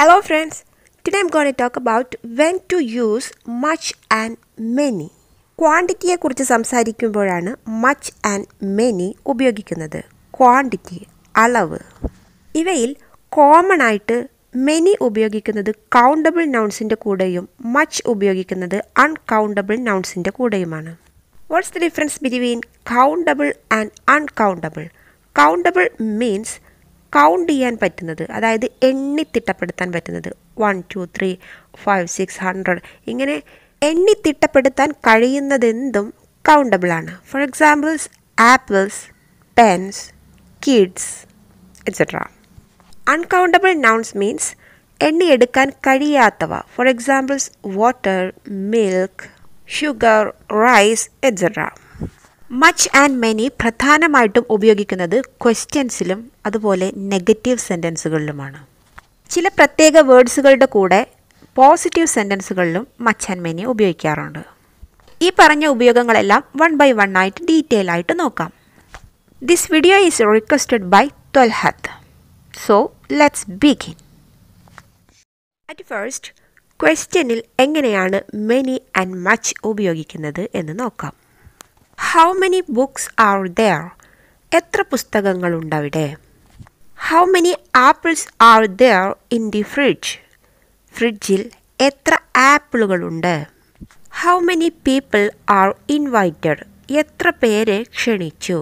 Hello friends, today I'm going to talk about when to use much and many. ക്വാണ്ടിറ്റിയെക്കുറിച്ച് സംസാരിക്കുമ്പോഴാണ് much and many ഉപയോഗിക്കുന്നത് quantity അളവ് ഇവയിൽ common ആയിട്ട് many ഉപയോഗിക്കുന്നത് കൗണ്ടബിൾ നൗൺസിൻ്റെ കൂടെയും മച്ച് ഉപയോഗിക്കുന്നത് അൺകൗണ്ടബിൾ നൗൺസിൻ്റെ കൂടെയുമാണ് what's the difference between countable and uncountable countable means count ചെയ്യാൻ പറ്റുന്നത് അതായത് എണ്ണി തിട്ടപ്പെടുത്താൻ പറ്റുന്നത് one two three five six hundred ഇങ്ങനെ എണ്ണി തിട്ടപ്പെടുത്താൻ കഴിയുന്നതെന്തും കൗണ്ടബിൾ ആണ് for examples apples pens kids etcetera uncountable nouns means എണ്ണിയെടുക്കാൻ കഴിയാത്തവ for examples water milk sugar rice etcetera much and many പ്രധാനമായിട്ടും ഉപയോഗിക്കുന്നത് ക്വസ്റ്റ്യൻസിലും അതുപോലെ നെഗറ്റീവ് സെൻറ്റൻസുകളിലുമാണ് ചില പ്രത്യേക വേർഡ്സുകളുടെ കൂടെ പോസിറ്റീവ് സെൻറ്റൻസുകളിലും മച്ച് ആൻഡ് മെനി ഉപയോഗിക്കാറുണ്ട് ഈ പറഞ്ഞ ഉപയോഗങ്ങളെല്ലാം വൺ ബൈ വൺ ആയിട്ട് ഡീറ്റെയിൽ ആയിട്ട് നോക്കാം this video is requested by Thwalhath so let's begin at first ക്വസ്റ്റ്യനിൽ എങ്ങനെയാണ് മെനി ആൻഡ് മച്ച് ഉപയോഗിക്കുന്നത് എന്ന് നോക്കാം how many books are there എത്ര പുസ്തകങ്ങളുണ്ട് അവിടെ how many apples are there in the fridge ഫ്രിഡ്ജിൽ എത്ര ആപ്പിളുകളുണ്ട് how many people are invited എത്ര പേരെ ക്ഷണിച്ചു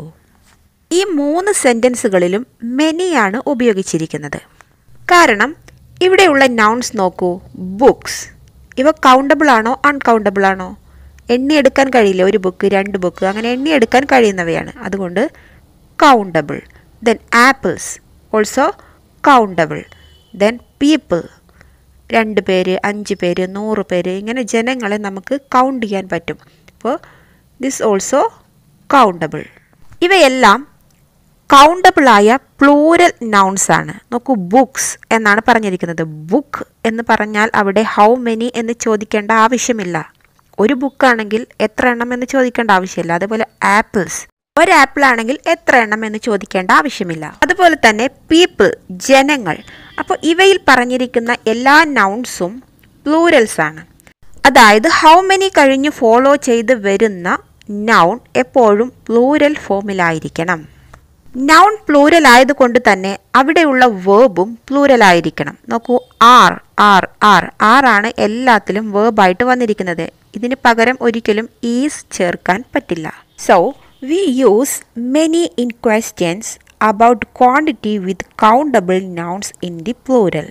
ഈ മൂന്ന് സെൻറ്റൻസുകളിലും മെനിയാണ് ഉപയോഗിച്ചിരിക്കുന്നത് കാരണം ഇവിടെയുള്ള നൗൺസ് നോക്കൂ ബുക്സ് ഇവ കൗണ്ടബിൾ ആണോ അൺകൗണ്ടബിൾ ആണോ എണ്ണിയെടുക്കാൻ കഴിയില്ല ഒരു ബുക്ക് രണ്ട് ബുക്ക് അങ്ങനെ എണ്ണിയെടുക്കാൻ കഴിയുന്നവയാണ് അതുകൊണ്ട് countable then apples also countable then people രണ്ട് പേര് അഞ്ച് പേര് നൂറ് പേര് ഇങ്ങനെ ജനങ്ങളെ നമുക്ക് കൗണ്ട് ചെയ്യാൻ പറ്റും അപ്പോൾ ദിസ് ഓൾസോ കൗണ്ടബിൾ ഇവയെല്ലാം കൗണ്ടബിളായ പ്ലൂരൽ നൗൺസ് ആണ് നോക്കൂ ബുക്സ് എന്നാണ് പറഞ്ഞിരിക്കുന്നത് ബുക്ക് എന്ന് പറഞ്ഞാൽ അവിടെ ഹൗ മെനി എന്ന് ചോദിക്കേണ്ട ആവശ്യമില്ല ഒരു ബുക്കാണെങ്കിൽ എത്ര എണ്ണം എന്ന് ചോദിക്കേണ്ട ആവശ്യമില്ല അതുപോലെ ആപ്പിൾസ് ഒരു ആപ്പിൾ ആണെങ്കിൽ എത്ര എണ്ണം എന്ന് ചോദിക്കേണ്ട ആവശ്യമില്ല അതുപോലെ തന്നെ പീപ്പിൾ ജനങ്ങൾ അപ്പോൾ ഇവയിൽ പറഞ്ഞിരിക്കുന്ന എല്ലാ നൗൺസും പ്ലൂരൽസ് ആണ് അതായത് ഹൗ മെനി കഴിഞ്ഞ് ഫോളോ ചെയ്ത് വരുന്ന നൗൺ എപ്പോഴും പ്ലൂരൽ ഫോമിലായിരിക്കണം നൗൺ പ്ലൂരൽ ആയതുകൊണ്ട് തന്നെ അവിടെയുള്ള വേർബും പ്ലൂരൽ ആയിരിക്കണം നോക്കൂ ആർ ആർ ആർ ആർ ആണ് എല്ലാത്തിലും വേർബായിട്ട് വന്നിരിക്കുന്നത് ഇതിന് പകരം ഒരിക്കലും ഈസ് ചേർക്കാൻ പറ്റില്ല so we use many in questions about quantity with countable nouns in the plural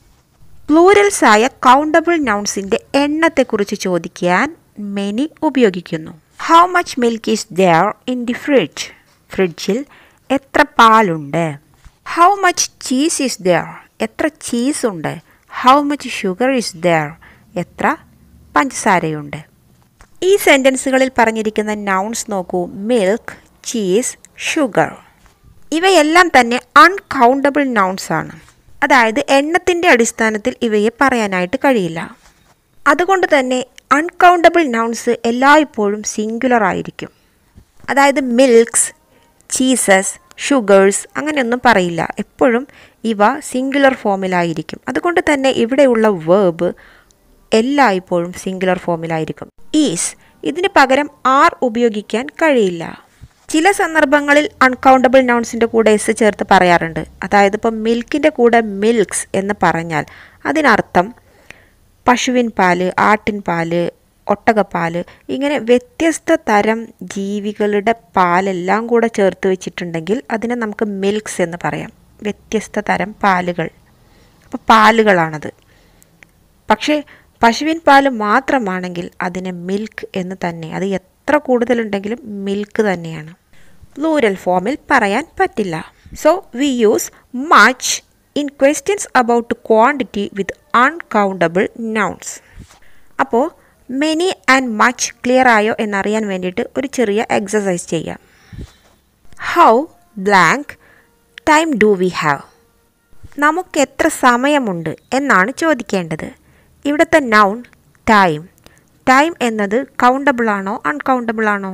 plurals ആയ കൗണ്ടബിൾ നൗൺസിൻ്റെ എണ്ണത്തെക്കുറിച്ച് ചോദിക്കാൻ മെനി ഉപയോഗിക്കുന്നു how much milk is there in the fridge ഫ്രിഡ്ജിൽ എത്ര പാലുണ്ട് how much cheese is there എത്ര ചീസ് ഉണ്ട് how much sugar is there എത്ര പഞ്ചസാരയുണ്ട് ഈ സെൻറ്റൻസുകളിൽ പറഞ്ഞിരിക്കുന്ന നൗൺസ് നോക്കൂ മിൽക്ക് ചീസ് ഷുഗർ ഇവയെല്ലാം തന്നെ അൺകൗണ്ടബിൾ നൗൺസ് ആണ് അതായത് എണ്ണത്തിൻ്റെ അടിസ്ഥാനത്തിൽ ഇവയെ പറയാനായിട്ട് കഴിയില്ല അതുകൊണ്ട് തന്നെ അൺകൗണ്ടബിൾ നൗൺസ് എല്ലായ്പ്പോഴും സിംഗുലർ ആയിരിക്കും അതായത് മിൽക്സ് ചീസസ് ഷുഗേഴ്സ് അങ്ങനെയൊന്നും പറയില്ല എപ്പോഴും ഇവ സിംഗുലർ ഫോമിലായിരിക്കും അതുകൊണ്ട് തന്നെ ഇവിടെയുള്ള വേർബ് എല്ലായ്പ്പോഴും സിംഗുലർ ഫോമിലായിരിക്കും ഈസ് ഇതിന് പകരം ആർ ഉപയോഗിക്കാൻ കഴിയില്ല ചില സന്ദർഭങ്ങളിൽ അൺകൗണ്ടബിൾ നൗൺസിൻ്റെ കൂടെ എസ് ചേർത്ത് പറയാറുണ്ട് അതായത് ഇപ്പം മിൽക്കിൻ്റെ കൂടെ മിൽക്സ് എന്ന് പറഞ്ഞാൽ അതിനർത്ഥം പശുവിൻ പാല് ആട്ടിൻ പാല് ഒട്ടകപ്പാല് ഇങ്ങനെ വ്യത്യസ്ത തരം ജീവികളുടെ പാലെല്ലാം കൂടെ ചേർത്ത് വെച്ചിട്ടുണ്ടെങ്കിൽ അതിനെ നമുക്ക് മിൽക്സ് എന്ന് പറയാം വ്യത്യസ്ത തരം പാലുകൾ അപ്പോൾ പാലുകളാണത് പക്ഷേ പശുവിൻ പാല് മാത്രമാണെങ്കിൽ അതിനെ മിൽക്ക് എന്ന് തന്നെ അത് എത്ര കൂടുതലുണ്ടെങ്കിലും മിൽക്ക് തന്നെയാണ് പ്ലൂരൽ ഫോമിൽ പറയാൻ പറ്റില്ല so we use much in questions about quantity with uncountable nouns അപ്പോൾ മെനി ആൻഡ് മച്ച് ക്ലിയർ ആയോ എന്നറിയാൻ വേണ്ടിയിട്ട് ഒരു ചെറിയ എക്സസൈസ് ചെയ്യാം how blank time do we have നമുക്ക് എത്ര സമയമുണ്ട് എന്നാണ് ചോദിക്കേണ്ടത് ഇവിടുത്തെ നൗൺ ടൈം ടൈം എന്നത് കൗണ്ടബിൾ ആണോ അൺകൗണ്ടബിൾ ആണോ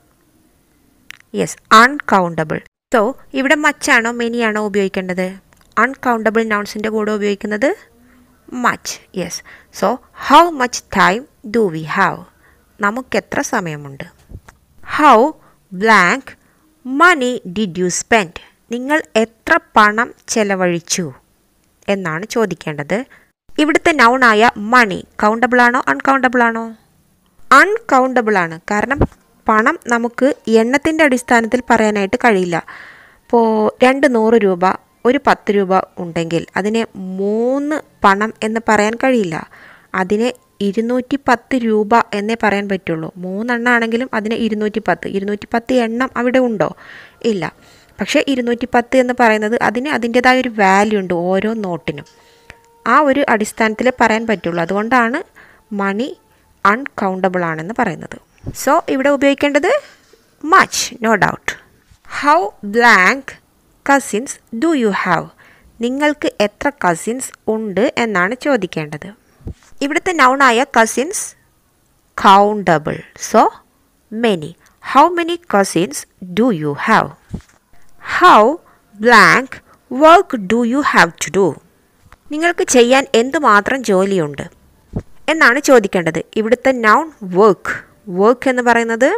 യെസ് അൺകൗണ്ടബിൾ സോ ഇവിടെ മച്ചാണോ മെനിയാണോ ഉപയോഗിക്കേണ്ടത് അൺകൗണ്ടബിൾ നൗൺസിൻ്റെ കൂടെ ഉപയോഗിക്കുന്നത് much yes so how much time do we have നമുക്കെത്ര സമയമുണ്ട് how blank money did you spend നിങ്ങൾ എത്ര പണം ചെലവഴിച്ചു എന്നാണ് ചോദിക്കേണ്ടത് ഇവിടുത്തെ നൗണായ മണി കൗണ്ടബിൾ ആണോ അൺകൗണ്ടബിൾ ആണോ അൺകൗണ്ടബിൾ ആണ് കാരണം പണം നമുക്ക് എണ്ണത്തിൻ്റെ അടിസ്ഥാനത്തിൽ പറയാനായിട്ട് കഴിയില്ല ഇപ്പോൾ രണ്ട് നൂറ് രൂപ ഒരു പത്ത് രൂപ ഉണ്ടെങ്കിൽ അതിനെ മൂന്ന് പണം എന്ന് പറയാൻ കഴിയില്ല അതിനെ ഇരുന്നൂറ്റി പത്ത് രൂപ എന്നേ പറയാൻ പറ്റുള്ളൂ മൂന്നെണ്ണം ആണെങ്കിലും അതിന് ഇരുന്നൂറ്റി പത്ത് ഇരുന്നൂറ്റി പത്ത് എണ്ണം അവിടെ ഉണ്ടോ ഇല്ല പക്ഷേ ഇരുന്നൂറ്റി പത്ത് എന്ന് പറയുന്നത് അതിന് അതിൻ്റെതായ ഒരു വാല്യൂ ഉണ്ട് ഓരോ നോട്ടിനും ആ ഒരു അടിസ്ഥാനത്തിൽ പറയാൻ പറ്റുള്ളൂ അതുകൊണ്ടാണ് മണി അൺകൗണ്ടബിൾ ആണെന്ന് പറയുന്നത് സോ ഇവിടെ ഉപയോഗിക്കേണ്ടത് much no doubt how blank cousins do you have നിങ്ങൾക്ക് എത്ര കസിൻസ് ഉണ്ട് എന്നാണ് ചോദിക്കേണ്ടത് ഇവിടുത്തെ നൗണായ cousins countable so many how many cousins do you have how blank work do you have to do നിങ്ങൾക്ക് ചെയ്യാൻ എന്തുമാത്രം ജോലിയുണ്ട് എന്നാണ് ചോദിക്കേണ്ടത് ഇവിടുത്തെ നൗൺ വർക്ക് വർക്ക് എന്ന് പറയുന്നത്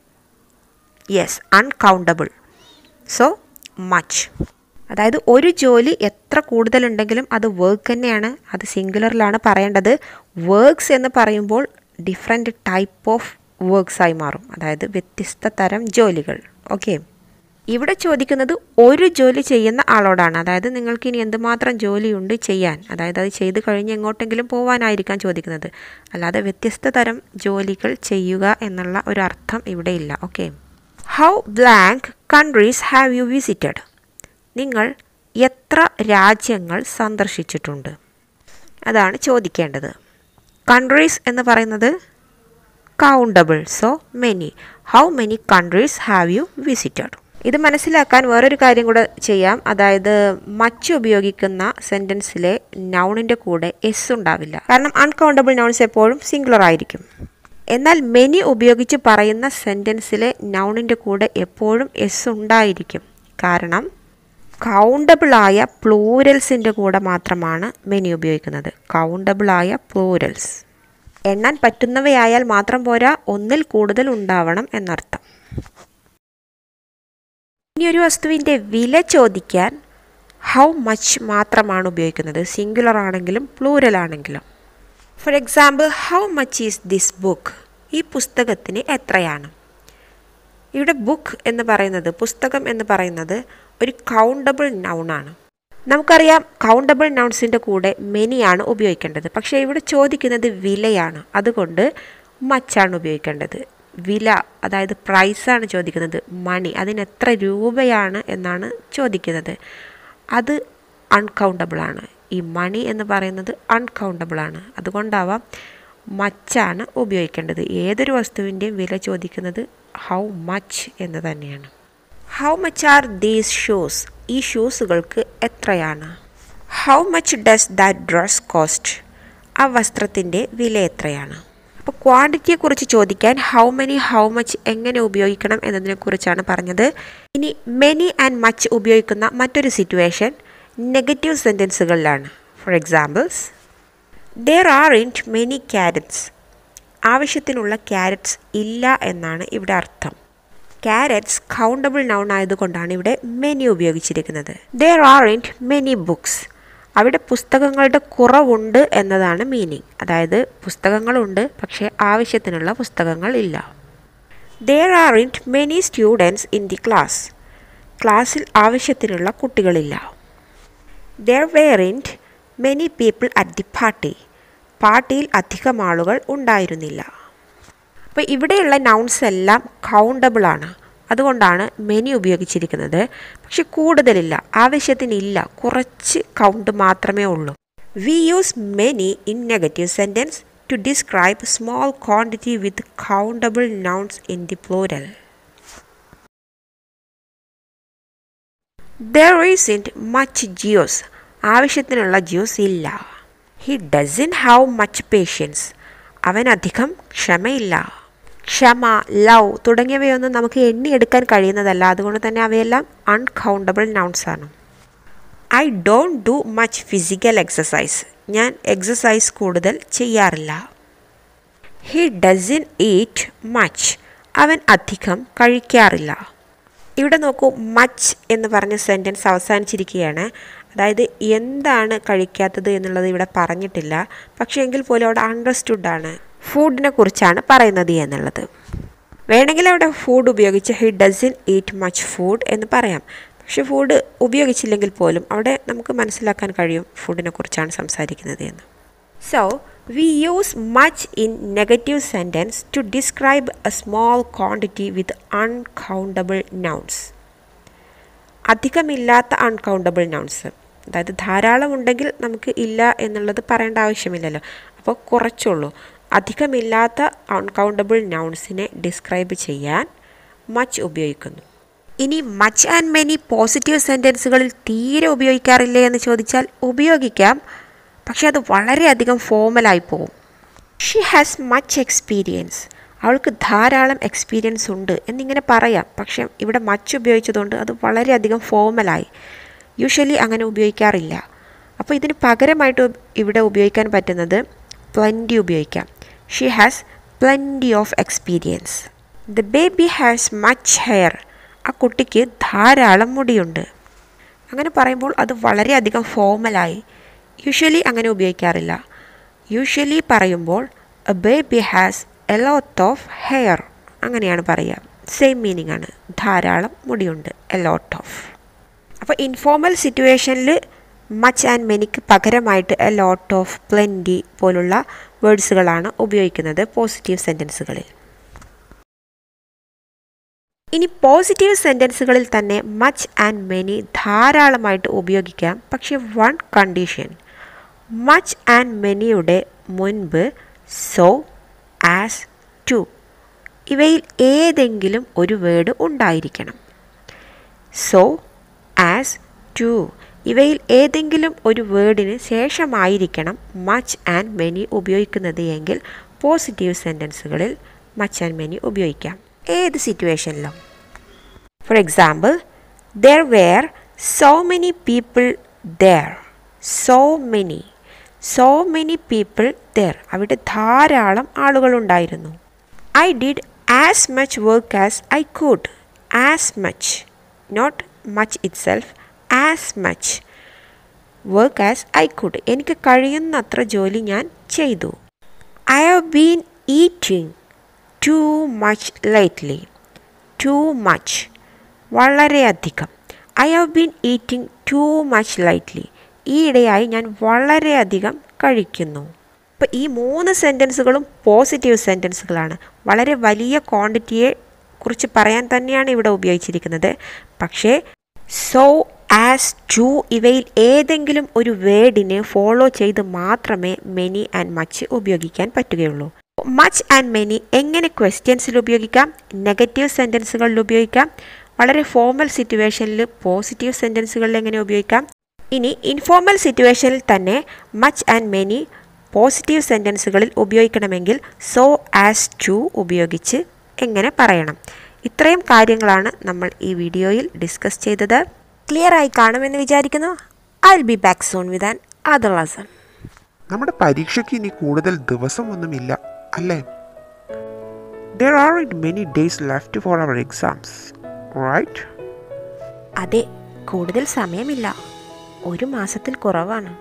യെസ് അൺകൗണ്ടബിൾ സോ മച്ച് അതായത് ഒരു ജോലി എത്ര കൂടുതലുണ്ടെങ്കിലും അത് വർക്ക് തന്നെയാണ് അത് സിംഗുലറിലാണ് പറയേണ്ടത് വർക്ക്സ് എന്ന് പറയുമ്പോൾ ഡിഫറെൻറ്റ് ടൈപ്പ് ഓഫ് വർക്ക്സ് ആയി മാറും അതായത് വ്യത്യസ്ത തരം ജോലികൾ ഓക്കെ ഇവിടെ ചോദിക്കുന്നത് ഒരു ജോലി ചെയ്യുന്ന ആളോടാണ് അതായത് നിങ്ങൾക്ക് ഇനി എന്തുമാത്രം ജോലിയുണ്ട് ചെയ്യാൻ അതായത് അത് ചെയ്ത് കഴിഞ്ഞ് എങ്ങോട്ടെങ്കിലും പോകാനായിരിക്കാം ചോദിക്കുന്നത് അല്ലാതെ വ്യത്യസ്ത തരം ജോലികൾ ചെയ്യുക എന്നുള്ള ഒരു അർത്ഥം ഇവിടെ ഇല്ല okay how blank countries have you visited നിങ്ങൾ എത്ര രാജ്യങ്ങൾ സന്ദർശിച്ചിട്ടുണ്ട് അതാണ് ചോദിക്കേണ്ടത് കൺട്രീസ് എന്ന് പറയുന്നത് countable so many how many countries have you visited ഇത് മനസ്സിലാക്കാൻ വേറൊരു കാര്യം കൂടെ ചെയ്യാം അതായത് മച്ച് ഉപയോഗിക്കുന്ന സെൻറ്റൻസിലെ നൗണിൻ്റെ കൂടെ എസ് ഉണ്ടാവില്ല കാരണം അൺകൗണ്ടബിൾ നൗൺസ് എപ്പോഴും സിംഗുലർ ആയിരിക്കും എന്നാൽ മെനി ഉപയോഗിച്ച് പറയുന്ന സെൻറ്റൻസിലെ നൗണിൻ്റെ കൂടെ എപ്പോഴും എസ് ഉണ്ടായിരിക്കും കാരണം കൗണ്ടബിളായ പ്ലൂരൽസിൻ്റെ കൂടെ മാത്രമാണ് മെനി ഉപയോഗിക്കുന്നത് കൗണ്ടബിളായ പ്ലൂരൽസ് എണ്ണാൻ പറ്റുന്നവയായാൽ മാത്രം പോരാ ഒന്നിൽ കൂടുതൽ ഉണ്ടാവണം എന്നർത്ഥം ഇനി ഒരു വസ്തുവിൻ്റെ വില ചോദിക്കാൻ ഹൗ മച്ച് മാത്രമാണ് ഉപയോഗിക്കുന്നത് സിംഗുലർ ആണെങ്കിലും പ്ലൂരൽ ആണെങ്കിലും for example how much is this book ഈ പുസ്തകത്തിന് എത്രയാണ് ഇവിടെ ബുക്ക് എന്ന് പറയുന്നത് പുസ്തകം എന്ന് പറയുന്നത് ഒരു കൗണ്ടബിൾ നൗണാണ് നമുക്കറിയാം കൗണ്ടബിൾ നൗൺസിൻ്റെ കൂടെ മെനിയാണ് ഉപയോഗിക്കേണ്ടത് പക്ഷേ ഇവിടെ ചോദിക്കുന്നത് വിലയാണ് അതുകൊണ്ട് മച്ചാണ് ഉപയോഗിക്കേണ്ടത് വില അതായത് പ്രൈസാണ് ചോദിക്കുന്നത് മണി അതിന് എത്ര രൂപയാണ് എന്നാണ് ചോദിക്കുന്നത് അത് അൺകൗണ്ടബിൾ ആണ് ഈ മണി എന്ന് പറയുന്നത് അൺകൗണ്ടബിൾ ആണ് അതുകൊണ്ടാവാം മച്ചാണ് ഉപയോഗിക്കേണ്ടത് ഏതൊരു വസ്തുവിൻ്റെയും വില ചോദിക്കുന്നത് ഹൗ മച്ച് എന്ന് തന്നെയാണ് how much are these shoes ഈ ഷൂസുകൾക്ക് എത്രയാണ് how much does that dress cost ആ വസ്ത്രത്തിൻ്റെ വില എത്രയാണ് അപ്പോൾ ക്വാണ്ടിറ്റിയെക്കുറിച്ച് ചോദിക്കാൻ ഹൗ മെനി ഹൗ മച്ച് എങ്ങനെ ഉപയോഗിക്കണം എന്നതിനെക്കുറിച്ചാണ് പറഞ്ഞത് ഇനി മെനി ആൻഡ് മച്ച് ഉപയോഗിക്കുന്ന മറ്റൊരു സിറ്റുവേഷൻ നെഗറ്റീവ് സെൻറ്റൻസുകളിലാണ് for examples there aren't many carrots ആവശ്യത്തിനുള്ള ക്യാരറ്റ്സ് ഇല്ല എന്നാണ് ഇവിടെ അർത്ഥം ക്യാരറ്റ്സ് കൗണ്ടബിൾ നൗൺ ആയതുകൊണ്ടാണ് ഇവിടെ മെനി ഉപയോഗിച്ചിരിക്കുന്നത് there aren't many books അവിടെ പുസ്തകങ്ങളുടെ കുറവുണ്ട് എന്നതാണ് മീനിങ് അതായത് പുസ്തകങ്ങളുണ്ട് പക്ഷേ ആവശ്യത്തിനുള്ള പുസ്തകങ്ങൾ ഇല്ല there aren't many students in the class ക്ലാസ്സിൽ ആവശ്യത്തിനുള്ള കുട്ടികളില്ല there weren't many people at the party പാർട്ടിയിൽ അധികം ആളുകൾ ഉണ്ടായിരുന്നില്ല അപ്പോൾ ഇവിടെയുള്ള നൗൺസ് എല്ലാം കൗണ്ടബിൾ ആണ് അതുകൊണ്ടാണ് മെനി ഉപയോഗിച്ചിരിക്കുന്നത് പക്ഷെ കൂടുതലില്ല ആവശ്യത്തിനില്ല കുറച്ച് കൗണ്ട് മാത്രമേ ഉള്ളൂ we use many in negative sentence to describe small quantity with countable nouns in the plural there isn't much juice ആവശ്യത്തിനുള്ള ജ്യൂസ് ഇല്ല he doesn't have much patience അവനധികം ക്ഷമയില്ല ക്ഷമ ലവ് തുടങ്ങിയവയൊന്നും നമുക്ക് എണ്ണിയെടുക്കാൻ കഴിയുന്നതല്ല അതുകൊണ്ട് തന്നെ അവയെല്ലാം അൺകൗണ്ടബിൾ നൗൺസ് ആണ് I don't do much physical exercise ഞാൻ എക്സസൈസ് കൂടുതൽ ചെയ്യാറില്ല ഹി ഡസൻ ഈറ്റ് മച്ച് അവൻ അധികം കഴിക്കാറില്ല ഇവിടെ നോക്കൂ മച്ച് എന്ന് പറഞ്ഞ സെൻറ്റൻസ് അവസാനിച്ചിരിക്കുകയാണ് അതായത് എന്താണ് കഴിക്കാത്തത് എന്നുള്ളത് ഇവിടെ പറഞ്ഞിട്ടില്ല പക്ഷേ എങ്കിൽ പോലും അവിടെ അണ്ടർസ്റ്റുഡ് ആണ് ഫുഡിനെ കുറിച്ചാണ് പറയുന്നത് എന്നുള്ളത് വേണമെങ്കിൽ അവിടെ ഫുഡ് ഉപയോഗിച്ച് he doesn't eat much food എന്ന് പറയാം പക്ഷെ ഫുഡ് ഉപയോഗിച്ചില്ലെങ്കിൽ പോലും അവിടെ നമുക്ക് മനസ്സിലാക്കാൻ കഴിയും ഫുഡിനെ കുറിച്ചാണ് സംസാരിക്കുന്നത് എന്ന് so we use much in negative sentence to describe a small quantity with uncountable nouns അധികമില്ലാത്ത അൺകൗണ്ടബിൾ നൗൺസ് അതായത് ധാരാളം ഉണ്ടെങ്കിൽ നമുക്ക് ഇല്ല എന്നുള്ളത് പറയേണ്ട ആവശ്യമില്ലല്ലോ അപ്പോൾ കുറച്ചുള്ളൂ അധികമില്ലാത്ത അൺകൗണ്ടബിൾ നൗൺസിനെ ഡിസ്ക്രൈബ് ചെയ്യാൻ മച്ച് ഉപയോഗിക്കുന്നു ഇനി മച്ച് ആൻഡ് മെനി പോസിറ്റീവ് സെൻറ്റൻസുകളിൽ തീരെ ഉപയോഗിക്കാറില്ലേ എന്ന് ചോദിച്ചാൽ ഉപയോഗിക്കാം പക്ഷെ അത് വളരെയധികം ഫോമലായി പോകും ഷീ ഹാസ് മച്ച് എക്സ്പീരിയൻസ് അവൾക്ക് ധാരാളം എക്സ്പീരിയൻസ് ഉണ്ട് എന്നിങ്ങനെ പറയാം പക്ഷെ ഇവിടെ മച്ച് ഉപയോഗിച്ചതുകൊണ്ട് അത് വളരെയധികം ഫോമലായി യൂഷ്വലി അങ്ങനെ ഉപയോഗിക്കാറില്ല അപ്പോൾ ഇതിന് പകരമായിട്ട് ഇവിടെ ഉപയോഗിക്കാൻ പറ്റുന്നത് പ്ലൻറ്റി ഉപയോഗിക്കാം she has plenty of experience the baby has much hair ആ കുട്ടിക്ക് ധാരാളം മുടിയുണ്ട് അങ്ങനെ പറയുമ്പോൾ അത് വളരെയധികം ഫോമലായി യൂഷ്വലി അങ്ങനെ ഉപയോഗിക്കാറില്ല യൂഷ്വലി പറയുമ്പോൾ a baby has a lot of hair അങ്ങനെയാണ് പറയുക സെയിം മീനിങ് ആണ് ധാരാളം മുടിയുണ്ട് എ ലോട്ട് ഓഫ് അപ്പോൾ ഇൻഫോർമൽ സിറ്റുവേഷനിൽ മച്ച് ആൻഡ് മെനിക്ക് പകരമായിട്ട് എ ലോട്ട് ഓഫ് പ്ലെൻറ്റി പോലുള്ള വേർഡ്സുകളാണ് ഉപയോഗിക്കുന്നത് പോസിറ്റീവ് സെൻറ്റൻസുകളിൽ ഇനി പോസിറ്റീവ് സെൻറ്റൻസുകളിൽ തന്നെ മച്ച് ആൻഡ് മെനി ധാരാളമായിട്ട് ഉപയോഗിക്കാം പക്ഷെ വൺ കണ്ടീഷൻ മച്ച് ആൻഡ് മെനിയുടെ മുൻപ് സോ ആസ് ടു ഇവയിൽ ഏതെങ്കിലും ഒരു വേർഡ് ഉണ്ടായിരിക്കണം സോ ആസ് ടു ഇവയിൽ ഏതെങ്കിലും ഒരു വേർഡിന് ശേഷമായിരിക്കണം മച്ച് ആൻഡ് മെനി ഉപയോഗിക്കുന്നത് എങ്കിൽ പോസിറ്റീവ് സെൻറ്റൻസുകളിൽ മച്ച് ആൻഡ് മെനി ഉപയോഗിക്കാം ഏത് സിറ്റുവേഷനിലും for example there were so many people there so many so many people there അവിടെ ധാരാളം ആളുകളുണ്ടായിരുന്നു I did as much work as I could as much not much itself as much work as I could എനിക്ക് കഴിയുന്നത്ര ജോലി ഞാൻ ചെയ്തു I have been eating too much lately too much വളരെയധികം I have been eating too much lately ഈയിടെയായി ഞാൻ വളരെയധികം കഴിക്കുന്നു അപ്പോൾ ഈ മൂന്ന് സെൻറ്റൻസുകളും പോസിറ്റീവ് സെൻറ്റൻസുകളാണ് വളരെ വലിയ ക്വാണ്ടിറ്റിയെ കുറിച്ച് പറയാൻ തന്നെയാണ് ഇവിടെ ഉപയോഗിച്ചിരിക്കുന്നത് പക്ഷേ സോ ആസ് ടു ഇവയിൽ ഏതെങ്കിലും ഒരു വേർഡിനെ ഫോളോ ചെയ്ത് മാത്രമേ മെനി ആൻഡ് മച്ച് ഉപയോഗിക്കാൻ പറ്റുകയുള്ളൂ മച്ച് ആൻഡ് മെനി എങ്ങനെ ക്വസ്റ്റ്യൻസിൽ ഉപയോഗിക്കാം നെഗറ്റീവ് സെൻറ്റൻസുകളിൽ ഉപയോഗിക്കാം വളരെ ഫോമൽ സിറ്റുവേഷനിൽ പോസിറ്റീവ് സെൻറ്റൻസുകളിൽ എങ്ങനെ ഉപയോഗിക്കാം ഇനി ഇൻഫോർമൽ സിറ്റുവേഷനിൽ തന്നെ മച്ച് ആൻഡ് മെനി പോസിറ്റീവ് സെൻറ്റൻസുകളിൽ ഉപയോഗിക്കണമെങ്കിൽ സോ ആസ് ടു ഉപയോഗിച്ച് എങ്ങനെ പറയണം ഇത്രയും കാര്യങ്ങളാണ് നമ്മൾ ഈ വീഡിയോയിൽ ഡിസ്കസ് ചെയ്തത് ക്ലിയർ ആയി കാണുമെന്ന് വിചാരിക്കുന്നു I will be back soon with another lesson നമ്മുടെ പരീക്ഷയ്ക്ക് ഇനി കൂടുതൽ ദിവസമൊന്നുമില്ല അല്ലേ there aren't many days left for our exams right അതെ കൂടുതൽ സമയമില്ല ഒരു മാസത്തിൽ കുറവാണ്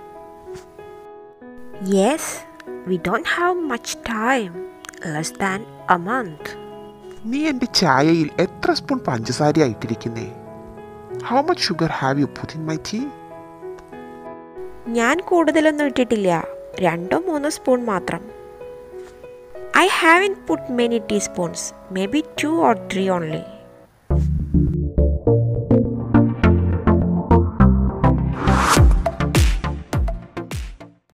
yes we don't have much time less than a month നീ എൻ്റെ ചായയിൽ എത്ര സ്പൂൺ പഞ്ചസാര ഇട്ടിരിക്കുന്നേ how much sugar have you put in my tea ഞാൻ കൂടുതലൊന്നും ഇട്ടിട്ടില്ല രണ്ടോ മൂന്നോ സ്പൂൺ മാത്രം I have in put many teaspoons maybe two or three only